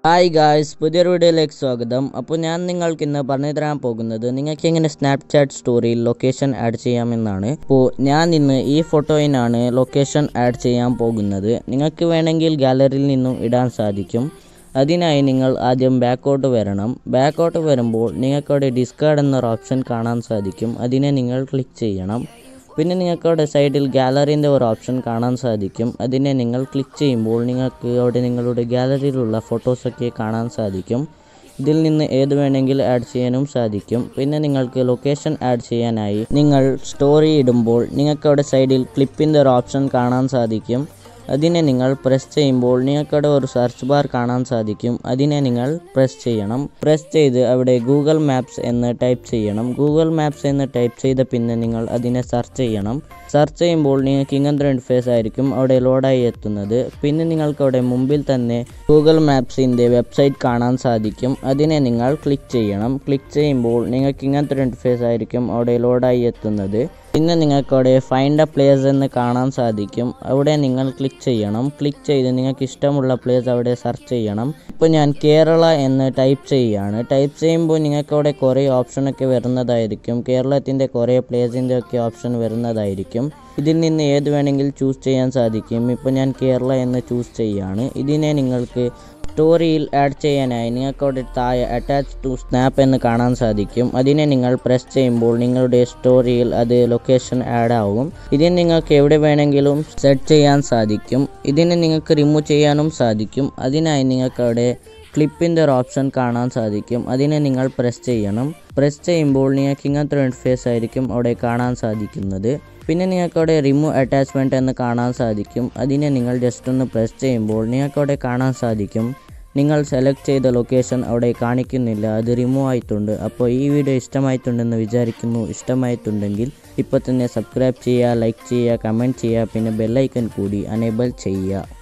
hi guys പുതിയൊരു വീഡിയോയിലേക്ക് സ്വാഗതം അപ്പോൾ ഞാൻ നിങ്ങൾക്ക് ഇന്ന് പറഞ്ഞു തരാൻ പോകുന്നത് നിങ്ങൾക്ക് എങ്ങനെ സ്നാപ്ചാറ്റ് സ്റ്റോറിയിൽ ലൊക്കേഷൻ ആഡ് ചെയ്യാമെന്നാണ് അപ്പോൾ ഞാൻ ഇന്ന് ഈ ഫോട്ടോയിനാണ് ലൊക്കേഷൻ ആഡ് ചെയ്യാൻ പോകുന്നത് നിങ്ങൾക്ക് വേണമെങ്കിൽ ഗാലറിയിൽ നിന്നും ഇടാൻ സാധിക്കും അതിനായി നിങ്ങൾ ആദ്യം ബാക്കോട്ട് വരണം ബാക്കോട്ട് വരുമ്പോൾ നിങ്ങൾക്കവിടെ ഡിസ്കാർഡ് എന്നൊരു ഓപ്ഷൻ കാണാൻ സാധിക്കും അതിനെ നിങ്ങൾ ക്ലിക്ക് ചെയ്യണം പിന്നെ നിങ്ങൾക്ക് അവിടെ സൈഡിൽ ഗാലറിൻ്റെ ഒരു ഓപ്ഷൻ കാണാൻ സാധിക്കും അതിനെ നിങ്ങൾ ക്ലിക്ക് ചെയ്യുമ്പോൾ നിങ്ങൾക്ക് അവിടെ നിങ്ങളുടെ ഗാലറിയിലുള്ള ഫോട്ടോസൊക്കെ കാണാൻ സാധിക്കും ഇതിൽ നിന്ന് ഏത് വേണമെങ്കിൽ ആഡ് ചെയ്യാനും സാധിക്കും പിന്നെ നിങ്ങൾക്ക് ലൊക്കേഷൻ ആഡ് ചെയ്യാനായി നിങ്ങൾ സ്റ്റോറി ഇടുമ്പോൾ നിങ്ങൾക്ക് അവിടെ സൈഡിൽ ക്ലിപ്പിൻ്റെ ഒരു ഓപ്ഷൻ കാണാൻ സാധിക്കും അതിനെ നിങ്ങൾ പ്രസ് ചെയ്യുമ്പോൾ നിങ്ങൾക്കവിടെ ഒരു സെർച്ച് ബാർ കാണാൻ സാധിക്കും അതിനെ നിങ്ങൾ പ്രസ് ചെയ്യണം പ്രസ് ചെയ്ത് അവിടെ ഗൂഗിൾ മാപ്സ് എന്ന് ടൈപ്പ് ചെയ്യണം ഗൂഗിൾ മാപ്സ് എന്ന് ടൈപ്പ് ചെയ്ത പിന്നെ നിങ്ങൾ അതിനെ സെർച്ച് ചെയ്യണം സെർച്ച് ചെയ്യുമ്പോൾ നിങ്ങൾക്ക് ഇങ്ങനത്തെ ഒരു ഇൻഫേസ് ആയിരിക്കും അവിടെ ലോഡായി എത്തുന്നത് പിന്നെ നിങ്ങൾക്ക് അവിടെ മുമ്പിൽ തന്നെ ഗൂഗിൾ മാപ്സിൻ്റെ വെബ്സൈറ്റ് കാണാൻ സാധിക്കും അതിനെ നിങ്ങൾ ക്ലിക്ക് ചെയ്യണം ക്ലിക്ക് ചെയ്യുമ്പോൾ നിങ്ങൾക്ക് ഇങ്ങനത്തെ ഒരു ഇൻഫേസ് ആയിരിക്കും അവിടെ ലോഡായി എത്തുന്നത് പിന്നെ നിങ്ങൾക്ക് അവിടെ ഫൈൻഡ് എ പ്ലേസ് എന്ന് കാണാൻ സാധിക്കും അവിടെ നിങ്ങൾ ക്ലിക്ക് ചെയ്യണം ക്ലിക്ക് ചെയ്ത് നിങ്ങൾക്ക് ഇഷ്ടമുള്ള പ്ലേസ് അവിടെ സെർച്ച് ചെയ്യണം ഇപ്പോൾ ഞാൻ കേരള എന്ന് ടൈപ്പ് ചെയ്യുകയാണ് ടൈപ്പ് ചെയ്യുമ്പോൾ നിങ്ങൾക്ക് അവിടെ കുറേ ഓപ്ഷനൊക്കെ വരുന്നതായിരിക്കും കേരളത്തിൻ്റെ കുറേ പ്ലേസിൻ്റെ ഒക്കെ ഓപ്ഷൻ വരുന്നതായിരിക്കും ഇതിൽ നിന്ന് ഏത് വേണമെങ്കിൽ ചൂസ് ചെയ്യാൻ സാധിക്കും ഇപ്പോൾ ഞാൻ കേരള എന്ന് ചൂസ് ചെയ്യുകയാണ് ഇതിനെ നിങ്ങൾക്ക് സ്റ്റോറിയിൽ ആഡ് ചെയ്യാനായി നിങ്ങൾക്ക് അവിടെ താഴെ അറ്റാച്ച് ടു സ്നാപ്പ് എന്ന് കാണാൻ സാധിക്കും അതിനെ നിങ്ങൾ പ്രസ് ചെയ്യുമ്പോൾ നിങ്ങളുടെ സ്റ്റോറിയിൽ അത് ലൊക്കേഷൻ ആഡ് ആവും ഇതിന് നിങ്ങൾക്ക് എവിടെ വേണമെങ്കിലും സെറ്റ് ചെയ്യാൻ സാധിക്കും ഇതിനെ നിങ്ങൾക്ക് റിമൂവ് ചെയ്യാനും സാധിക്കും അതിനായി നിങ്ങൾക്ക് അവിടെ ക്ലിപ്പിൻ്റെ ഒരു ഓപ്ഷൻ കാണാൻ സാധിക്കും അതിനെ നിങ്ങൾ പ്രസ് ചെയ്യണം പ്രസ് ചെയ്യുമ്പോൾ നിങ്ങൾക്ക് ഇങ്ങനത്തെ ഒരു ഇൻഫേസ് ആയിരിക്കും അവിടെ കാണാൻ സാധിക്കുന്നത് പിന്നെ നിങ്ങൾക്ക് അവിടെ റിമൂവ് അറ്റാച്ച്മെൻറ്റ് എന്ന് കാണാൻ സാധിക്കും അതിനെ നിങ്ങൾ ജസ്റ്റ് ഒന്ന് പ്രസ് ചെയ്യുമ്പോൾ നിങ്ങൾക്ക് അവിടെ കാണാൻ സാധിക്കും നിങ്ങൾ സെലക്ട് ചെയ്ത ലൊക്കേഷൻ അവിടെ കാണിക്കുന്നില്ല അത് റിമൂവ് ആയിട്ടുണ്ട് അപ്പോൾ ഈ വീഡിയോ ഇഷ്ടമായിട്ടുണ്ടെന്ന് വിചാരിക്കുന്നു ഇഷ്ടമായിട്ടുണ്ടെങ്കിൽ ഇപ്പോൾ തന്നെ സബ്സ്ക്രൈബ് ചെയ്യുക ലൈക്ക് ചെയ്യുക കമൻറ്റ് ചെയ്യുക പിന്നെ ബെല്ലൈക്കൺ കൂടി അനേബിൾ ചെയ്യുക